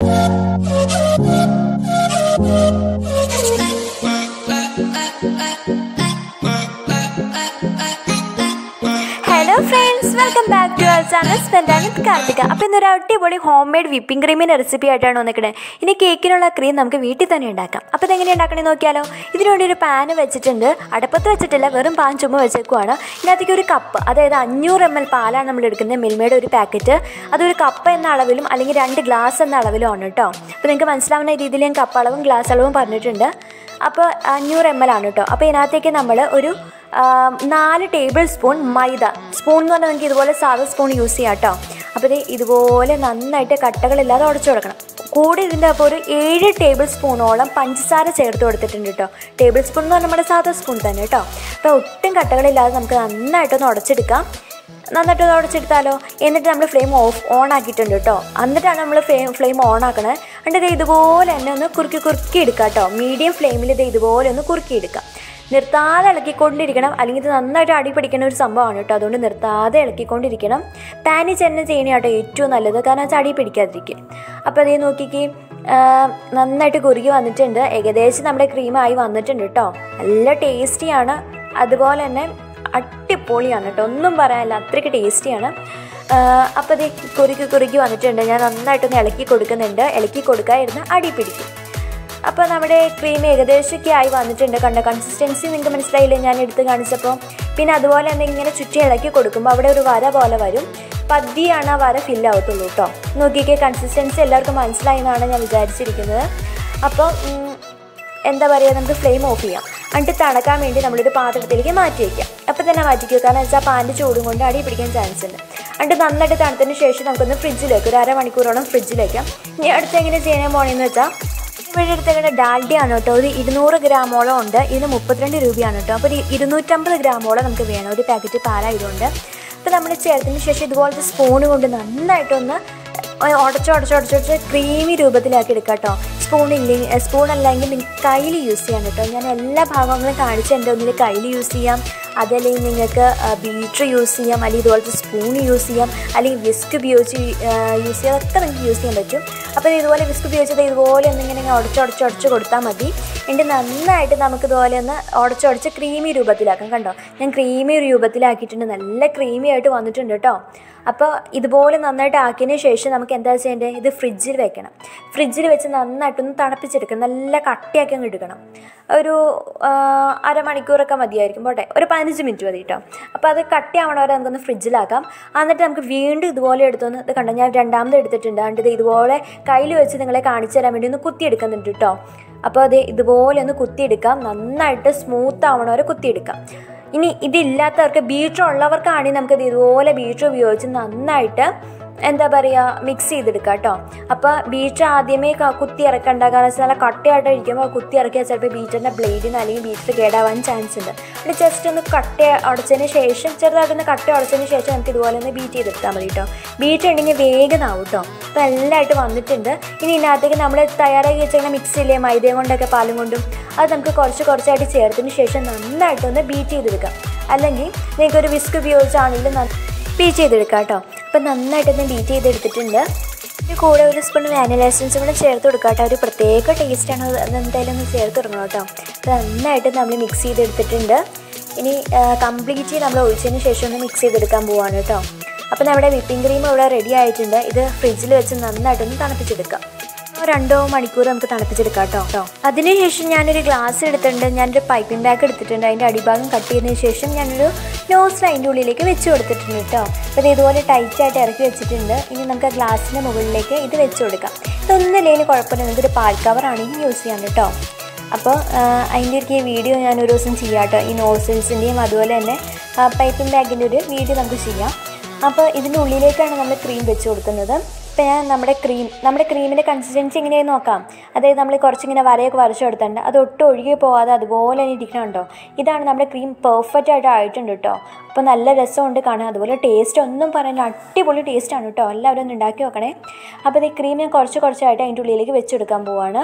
hello friends welcome back to our channel സ്പെൻഡാൻ with Karthika അപ്പോൾ ഇന്നൊരു അടിപൊളി ഹോം മെയ്ഡ് വിപ്പിംഗ് ക്രീമിൻ്റെ റെസിപ്പി ആയിട്ടാണ് വന്നിരിക്കുന്നത് ഇനി കേക്കിനുള്ള ക്രീം നമുക്ക് വീട്ടിൽ തന്നെ ഉണ്ടാക്കാം അപ്പോൾ ഇതെങ്ങനെ ഉണ്ടാക്കണേ നോക്കിയാലോ ഇതിനു വേണ്ടി ഒരു പാന് വെച്ചിട്ടുണ്ട് അടുപ്പത്ത് വെച്ചിട്ടില്ല വെറും പാൻ ചുമ വെച്ചേക്കുവാണ് ഇതിനകത്തേക്ക് ഒരു കപ്പ് അതായത് അഞ്ഞൂറ് എം എൽ പാലാണ് നമ്മൾ എടുക്കുന്നത് മിൽമയുടെ ഒരു പാക്കറ്റ് അതൊരു കപ്പ് എന്ന അളവിലും അല്ലെങ്കിൽ രണ്ട് ഗ്ലാസ് എന്ന അളവിലും ആണ് കേട്ടോ അപ്പോൾ നിങ്ങൾക്ക് മനസ്സിലാവുന്ന രീതിയിൽ ഞാൻ കപ്പ് അളവും ഗ്ലാസ് അളവും പറഞ്ഞിട്ടുണ്ട് അപ്പോൾ അഞ്ഞൂറ് എം എൽ ആണ് കേട്ടോ അപ്പോൾ ഇതിനകത്തേക്ക് നമ്മൾ ഒരു ആ, നാല് ടേബിൾ സ്പൂൺ മൈദ സ്പൂൺ എന്ന് പറഞ്ഞാൽ നിങ്ങൾക്ക് ഇതുപോലെ സാധാ സ്പൂൺ യൂസ് ചെയ്യാം കേട്ടോ അപ്പോൾ ഇത് ഇതുപോലെ നന്നായിട്ട് കട്ടകളില്ലാതെ ഉടച്ചു കൊടുക്കണം കൂടി ഇതിൻ്റെ അപ്പോൾ ഒരു ഏഴ് ടേബിൾ സ്പൂണോളം പഞ്ചസാര ചേർത്ത് കൊടുത്തിട്ടുണ്ട് കേട്ടോ ടേബിൾ സ്പൂൺ എന്ന് പറഞ്ഞാൽ നമ്മുടെ സാധാ സ്പൂൺ തന്നെ കേട്ടോ അപ്പോൾ ഒട്ടും കട്ടകളില്ലാതെ നമുക്ക് നന്നായിട്ടൊന്ന് ഉടച്ചെടുക്കാം നന്നായിട്ട് ഒന്ന് ഉടച്ചെടുത്താലോ എന്നിട്ട് നമ്മൾ ഫ്ലെയിം ഓഫ് ഓൺ ആക്കിയിട്ടുണ്ട് കേട്ടോ എന്നിട്ടാണ് നമ്മൾ ഫ്ലെയിം ഫ്ലെയിം ഓൺ ആക്കണത് എന്നിട്ട് ഇത് ഇതുപോലെ തന്നെ ഒന്ന് കുറുക്കി കുറുക്കി എടുക്കാം കേട്ടോ മീഡിയം ഫ്ലെയിമിൽ ഇത് ഇതുപോലെ ഒന്ന് കുറുക്കി എടുക്കാം നിർത്താതെ ഇളക്കിക്കൊണ്ടിരിക്കണം അല്ലെങ്കിൽ ഇത് നന്നായിട്ട് അടി പിടിക്കുന്ന ഒരു സംഭവമാണ് കേട്ടോ അതുകൊണ്ട് നിർത്താതെ ഇളക്കിക്കൊണ്ടിരിക്കണം പാനി ചെന്നെ ചെയ്യണ കേട്ടോ ഏറ്റവും നല്ലത് കാരണം വെച്ചാൽ അടി പിടിക്കാതിരിക്കും അപ്പോൾ അതേ നോക്കിക്ക് നന്നായിട്ട് കുറുകി വന്നിട്ടുണ്ട് ഏകദേശം നമ്മുടെ ക്രീമായി വന്നിട്ടുണ്ട് കേട്ടോ നല്ല ടേസ്റ്റിയാണ് അതുപോലെ തന്നെ അടിപൊളിയാണ് കേട്ടോ ഒന്നും പറയാനില്ല അത്രയ്ക്ക് ടേസ്റ്റിയാണ് അപ്പോൾ ഇത് കുറുക്കി കുറുക്കി വന്നിട്ടുണ്ട് ഞാൻ നന്നായിട്ടൊന്ന് ഇളക്കി കൊടുക്കുന്നുണ്ട് ഇളക്കി കൊടുക്കാതിരുന്ന് അടി പിടിക്കും അപ്പോൾ നമ്മുടെ ക്രീം ഏകദേശമൊക്കെ ആയി വന്നിട്ടുണ്ട് കണ്ട കൺസിസ്റ്റൻസി നിങ്ങൾക്ക് മനസ്സിലായില്ലേ ഞാൻ എടുത്ത് കാണിച്ചപ്പോൾ പിന്നെ അതുപോലെ തന്നെ ഇങ്ങനെ ചുറ്റി ഇളക്കി കൊടുക്കുമ്പോൾ അവിടെ ഒരു വര പോലെ വരും പതിയാണ് ആ വര ഫില്ലാവത്തുള്ളൂ കേട്ടോ നോക്കിക്കേ കൺസിസ്റ്റൻസി എല്ലാവർക്കും മനസ്സിലായി എന്നാണ് ഞാൻ വിചാരിച്ചിരിക്കുന്നത് അപ്പോൾ ഉം, എന്താ പറയുക നമുക്ക് ഫ്ലെയിം ഓഫ് ചെയ്യാം എന്നിട്ട് തണക്കാൻ വേണ്ടി നമ്മളൊരു പാത്രത്തിലേക്ക് മാറ്റി വയ്ക്കാം അപ്പോൾ തന്നെ മാറ്റിക്കുക കാരണം വെച്ചാൽ പാൻ്റെ ചൂടും കൊണ്ട് അടി പിടിക്കാൻ ചാൻസ് ഉണ്ട് എന്നിട്ട് നന്നായിട്ട് തണുത്തതിന് ശേഷം നമുക്കൊന്ന് ഫ്രിഡ്ജിൽ വെക്കാം ഒരു അരമണിക്കൂറോളം ഫ്രിഡ്ജിൽ വെക്കാം ഇനി അടുത്ത് എങ്ങനെ ചെയ്യാൻ പോകണമെന്ന് വെച്ചാൽ ഇവിടെ എടുത്തേക്കുന്ന ഡാൽഡിയാണ് കേട്ടോ ഒരു ഇരുന്നൂറ് ഗ്രാമോളം ഉണ്ട് ഇതിന് മുപ്പത്തിരണ്ട് രൂപയാണ് കേട്ടോ അപ്പോൾ ഒരു ഇരുന്നൂറ്റമ്പത് ഗ്രാമോളം നമുക്ക് വേണം ഒരു പാക്കറ്റ് പാലായതുകൊണ്ട് അപ്പോൾ നമ്മൾ ചേർത്തതിന് ശേഷം ഇതുപോലത്തെ സ്പൂൺ കൊണ്ട് നന്നായിട്ടൊന്ന് ഉടച്ച് ഉടച്ച് ഉടച്ച് ക്രീമി രൂപത്തിലാക്കി എടുക്കാം കേട്ടോ സ്പൂൺ ഇല്ലെങ്കിൽ സ്പൂൺ അല്ലെങ്കിൽ നിങ്ങൾക്ക് കയ്യിൽ യൂസ് ചെയ്യാം കേട്ടോ ഞാൻ എല്ലാ ഭാഗങ്ങളും കാണിച്ച് എൻ്റെ ഒന്നിൽ കയ്യിൽ യൂസ് ചെയ്യാം അതല്ലെങ്കിൽ നിങ്ങൾക്ക് ബീറ്റർ യൂസ് ചെയ്യാം അല്ലെങ്കിൽ ഇതുപോലത്തെ സ്പൂൺ യൂസ് ചെയ്യാം അല്ലെങ്കിൽ വിസ്ക് ഉപയോഗിച്ച് യൂസ് ചെയ്യാം അതൊക്കെ നിങ്ങൾക്ക് യൂസ് ചെയ്യാൻ പറ്റും അപ്പോൾ ഇതുപോലെ വിസ്ക് ഉപയോഗിച്ചത് ഇതുപോലെ ഒന്നിങ്ങനെ ഉടച്ച് ഉടച്ച് ഉടച്ച് കൊടുത്താൽ മതി എന്നിട്ട് നന്നായിട്ട് നമുക്ക് ഇതുപോലെ ഒന്ന് ഉടച്ചുടച്ച് ക്രീമി രൂപത്തിലാക്കാം കണ്ടോ ഞാൻ ക്രീമി രൂപത്തിലാക്കിയിട്ടുണ്ട് നല്ല ക്രീമി ആയിട്ട് വന്നിട്ടുണ്ട് കേട്ടോ അപ്പോൾ ഇതുപോലെ നന്നായിട്ട് ആക്കിയതിന് ശേഷം നമുക്ക് എന്താ ചെയ്യേണ്ടത് ഇത് ഫ്രിഡ്ജിൽ വെക്കണം ഫ്രിഡ്ജിൽ വെച്ച് നന്നായിട്ടൊന്ന് തണുപ്പിച്ചെടുക്കണം നല്ല കട്ടിയാക്കി അങ്ങ് എടുക്കണം ഒരു ആ, അരമണിക്കൂറൊക്കെ മതിയായിരിക്കും പോട്ടെ ഒരു പതിനഞ്ച് മിനിറ്റ് മതി കേട്ടോ അപ്പോൾ അത് കട്ടിയാവണ വരെ നമുക്കൊന്ന് ഫ്രിഡ്ജിലാക്കാം എന്നിട്ട് നമുക്ക് വീണ്ടും ഇതുപോലെ എടുത്തൊന്ന് ഇത് കണ്ടോ ഞാൻ രണ്ടാമത് എടുത്തിട്ടുണ്ട് എന്നിട്ട് ഇത് ഇതുപോലെ കയ്യിൽ വെച്ച് നിങ്ങളെ കാണിച്ചു തരാൻ വേണ്ടി ഒന്ന് കുത്തിയെടുക്കുന്നുണ്ട് കേട്ടോ അപ്പോൾ അത് ഇതുപോലെ ഒന്ന് കുത്തിയെടുക്കാം നന്നായിട്ട് സ്മൂത്ത് ആവണ വരെ കുത്തിയെടുക്കാം ഇനി ഇതില്ലാത്തവർക്ക് ബീറ്റർ ഉള്ളവർക്കാണെങ്കിൽ നമുക്കിത് ഇതുപോലെ ബീറ്റർ ഉപയോഗിച്ച് നന്നായിട്ട് എന്താ പറയുക മിക്സ് ചെയ്തെടുക്കുക കേട്ടോ അപ്പോൾ ബീറ്റർ ആദ്യമേ ക- കുത്തി ഇറക്കണ്ട കാരണം വെച്ചാൽ നല്ല കട്ടയായിട്ട് ഇരിക്കുമ്പോൾ കുത്തി ഇറക്കിയാൽ ചിലപ്പോൾ ബീറ്ററിൻ്റെ ബ്ലേഡിന് അല്ലെങ്കിൽ ബീറ്റർ കേടാവാൻ ചാൻസ് ഉണ്ട് പിന്നെ ജസ്റ്റ് ഒന്ന് കട്ട അടച്ചതിന് ശേഷം ചെറുതായിട്ടൊന്ന് കട്ട അടച്ചതിന് ശേഷം നമുക്ക് ഇതുപോലെ ഒന്ന് ബീറ്റ് ചെയ്തെടുത്താൽ മതി കേട്ടോ ബീറ്റ് ഉണ്ടെങ്കിൽ വേഗം ആവും കേട്ടോ അപ്പോൾ എല്ലായിട്ട് വന്നിട്ടുണ്ട് ഇനി ഇതിനകത്തേക്ക് നമ്മൾ തയ്യാറാക്കി വെച്ചിങ്ങനെ മിക്സ് ഇല്ലേ മൈദയും കൊണ്ടൊക്കെ പാലും കൊണ്ടും അത് നമുക്ക് കുറച്ച് കുറച്ചായിട്ട് ചേർത്തതിന് ശേഷം നന്നായിട്ടൊന്ന് ബീറ്റ് ചെയ്തെടുക്കാം അല്ലെങ്കിൽ നിങ്ങൾക്ക് ഒരു വിസ്ക് ഉപയോഗിച്ചാണെങ്കിലും ബീറ്റ് ചെയ്തെടുക്കാം കേട്ടോ അപ്പം നന്നായിട്ടൊന്ന് ബീറ്റ് ചെയ്തെടുത്തിട്ടുണ്ട് ഇതിന് കൂടെ ഒരു സ്പൂൺ വാനില എസൻസും കൂടെ ചേർത്ത് കൊടുക്കാം കേട്ടോ ഒരു പ്രത്യേക ടേസ്റ്റാണ് അത് എന്തായാലും ഒന്ന് ചേർത്ത് കൊടുക്കണം കേട്ടോ അപ്പോൾ നന്നായിട്ട് നമ്മൾ മിക്സ് ചെയ്തെടുത്തിട്ടുണ്ട് ഇനി കംപ്ലീറ്റ്ലി നമ്മൾ ഒഴിച്ചതിന് ശേഷം ഒന്ന് മിക്സ് ചെയ്തെടുക്കാൻ പോവാണ് കേട്ടോ അപ്പോൾ നമ്മുടെ വിപ്പിംഗ് ക്രീം ഇവിടെ റെഡി ആയിട്ടുണ്ട് ഇത് ഫ്രിഡ്ജിൽ വെച്ച് നന്നായിട്ടൊന്ന് തണുപ്പിച്ചെടുക്കാം രണ്ടോ മണിക്കൂർ നമുക്ക് തണുപ്പിച്ചെടുക്കാം കേട്ടോ കേട്ടോ അതിനുശേഷം ഞാനൊരു ഗ്ലാസ് എടുത്തിട്ടുണ്ട് ഞാനൊരു പൈപ്പിംഗ് ബാഗ് എടുത്തിട്ടുണ്ട് അതിൻ്റെ അടിഭാഗം കട്ട് ചെയ്തതിന് ശേഷം ഞാനൊരു നോസ് അതിൻ്റെ ഉള്ളിലേക്ക് വെച്ച് കൊടുത്തിട്ടുണ്ട് കേട്ടോ അപ്പോൾ ഇത് ഇതുപോലെ ടൈറ്റായിട്ട് ഇറക്കി വെച്ചിട്ടുണ്ട് ഇനി നമുക്ക് ആ ഗ്ലാസിൻ്റെ മുകളിലേക്ക് ഇത് വെച്ച് കൊടുക്കാം ഇതൊന്നുമില്ലെങ്കിൽ കുഴപ്പമില്ല നമുക്കൊരു പാൽ കവറാണെങ്കിൽ യൂസ് ചെയ്യാം കേട്ടോ അപ്പോൾ അതിൻ്റെ ഒരു ഈ വീഡിയോ ഞാൻ ഒരു ദിവസം ചെയ്യാം കേട്ടോ ഈ നോസിൽസിൻ്റെയും അതുപോലെ തന്നെ പൈപ്പിംഗ് ബാഗിൻ്റെ ഒരു വീഡിയോ നമുക്ക് ചെയ്യാം അപ്പോൾ ഇതിൻ്റെ ഉള്ളിലേക്കാണ് നമ്മൾ ക്രീം വെച്ച് കൊടുക്കുന്നത് ഇപ്പം ഞാൻ നമ്മുടെ ക്രീം നമ്മുടെ ക്രീമിൻ്റെ കൺസിസ്റ്റൻസി എങ്ങനെയാണെന്ന് നോക്കാം അതായത് നമ്മൾ കുറച്ചിങ്ങനെ വരയൊക്കെ വരച്ചു കൊടുത്തിട്ടുണ്ട് അത് ഒട്ടും ഒഴുകി പോകാതെ അതുപോലെ തന്നെ ഇരിക്കണുണ്ടോ ഇതാണ് നമ്മുടെ ക്രീം പെർഫെക്റ്റ് ആയിട്ട് ആയിട്ടുണ്ട് കേട്ടോ അപ്പോൾ നല്ല രസമുണ്ട് കാണാൻ അതുപോലെ ടേസ്റ്റ് ഒന്നും പറയാൻ അടിപൊളി ടേസ്റ്റാണ് കേട്ടോ എല്ലാവരും ഒന്ന് ഉണ്ടാക്കി നോക്കണേ അപ്പോൾ ഈ ക്രീം ഞാൻ കുറച്ച് കുറച്ചായിട്ട് അതിൻ്റെ ഉള്ളിലേക്ക് വെച്ചെടുക്കാൻ പോവാണ്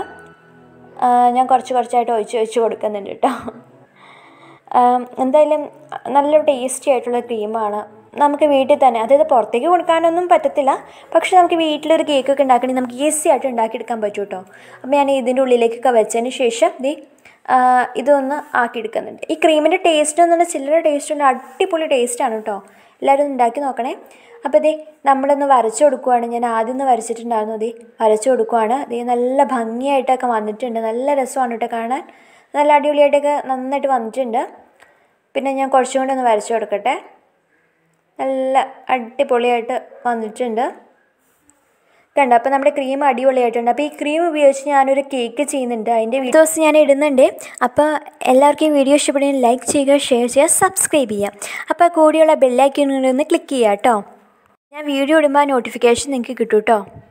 ആ, ഞാൻ കുറച്ച് കുറച്ചായിട്ട് ഒഴിച്ച് ഒഴിച്ച് കൊടുക്കുന്നുണ്ട് കേട്ടോ ആം, എന്തായാലും നല്ല ടേസ്റ്റി ആയിട്ടുള്ള ക്രീമാണ് നമുക്ക് വീട്ടിൽ തന്നെ അതായത് പുറത്തേക്ക് കൊടുക്കാനൊന്നും പറ്റത്തില്ല പക്ഷേ നമുക്ക് വീട്ടിലൊരു കേക്കൊക്കെ ഉണ്ടാക്കണമെങ്കിൽ നമുക്ക് ഈസി ആയിട്ട് ഉണ്ടാക്കിയെടുക്കാൻ പറ്റും കേട്ടോ അപ്പോൾ ഞാൻ ഇതിൻ്റെ ഉള്ളിലേക്കൊക്കെ വെച്ചതിന് ശേഷം ദേ ആ, ഇതൊന്ന് ആക്കിയെടുക്കുന്നുണ്ട് ഈ ക്രീമിൻ്റെ ടേസ്റ്റ് എന്ന് പറഞ്ഞാൽ ചില്ലറ ടേസ്റ്റ് ഉണ്ട് അടിപൊളി ടേസ്റ്റാണ് കേട്ടോ എല്ലാവരും ഒന്ന് ഉണ്ടാക്കി നോക്കണേ അപ്പോൾ ഇതേ നമ്മളൊന്ന് വരച്ചു കൊടുക്കുവാണ് ഞാൻ ആദ്യം ഒന്ന് വരച്ചിട്ടുണ്ടായിരുന്നു ദേ വരച്ചു കൊടുക്കുവാണ് ദേ നല്ല ഭംഗിയായിട്ടൊക്കെ വന്നിട്ടുണ്ട് നല്ല രസമാണ് കേട്ടോ കാണാൻ നല്ല അടിപൊളിയായിട്ടൊക്കെ നന്നായിട്ട് വന്നിട്ടുണ്ട് പിന്നെ ഞാൻ കുറച്ചും കൂടി ഒന്ന് വരച്ചു കൊടുക്കട്ടെ നല്ല അടിപൊളിയായിട്ട് വന്നിട്ടുണ്ട് കണ്ടോ അപ്പോൾ നമ്മുടെ ക്രീം അടിപൊളിയായിട്ടുണ്ട് അപ്പോൾ ഈ ക്രീം ഉപയോഗിച്ച് ഞാനൊരു കേക്ക് ചെയ്യുന്നുണ്ട് അതിൻ്റെ വീഡിയോ ദിവസം ഞാൻ ഇടുന്നുണ്ട് അപ്പോൾ എല്ലാവർക്കും ഈ വീഡിയോ ഇഷ്ടപ്പെടുകയും ലൈക്ക് ചെയ്യുക ഷെയർ ചെയ്യുക സബ്സ്ക്രൈബ് ചെയ്യുക അപ്പോൾ കൂടിയുള്ള ബെല്ലൈക്കൺ ഒന്ന് ക്ലിക്ക് ചെയ്യുക കേട്ടോ ഞാൻ വീഡിയോ ഇടുമ്പോൾ നോട്ടിഫിക്കേഷൻ നിങ്ങൾക്ക് കിട്ടും കേട്ടോ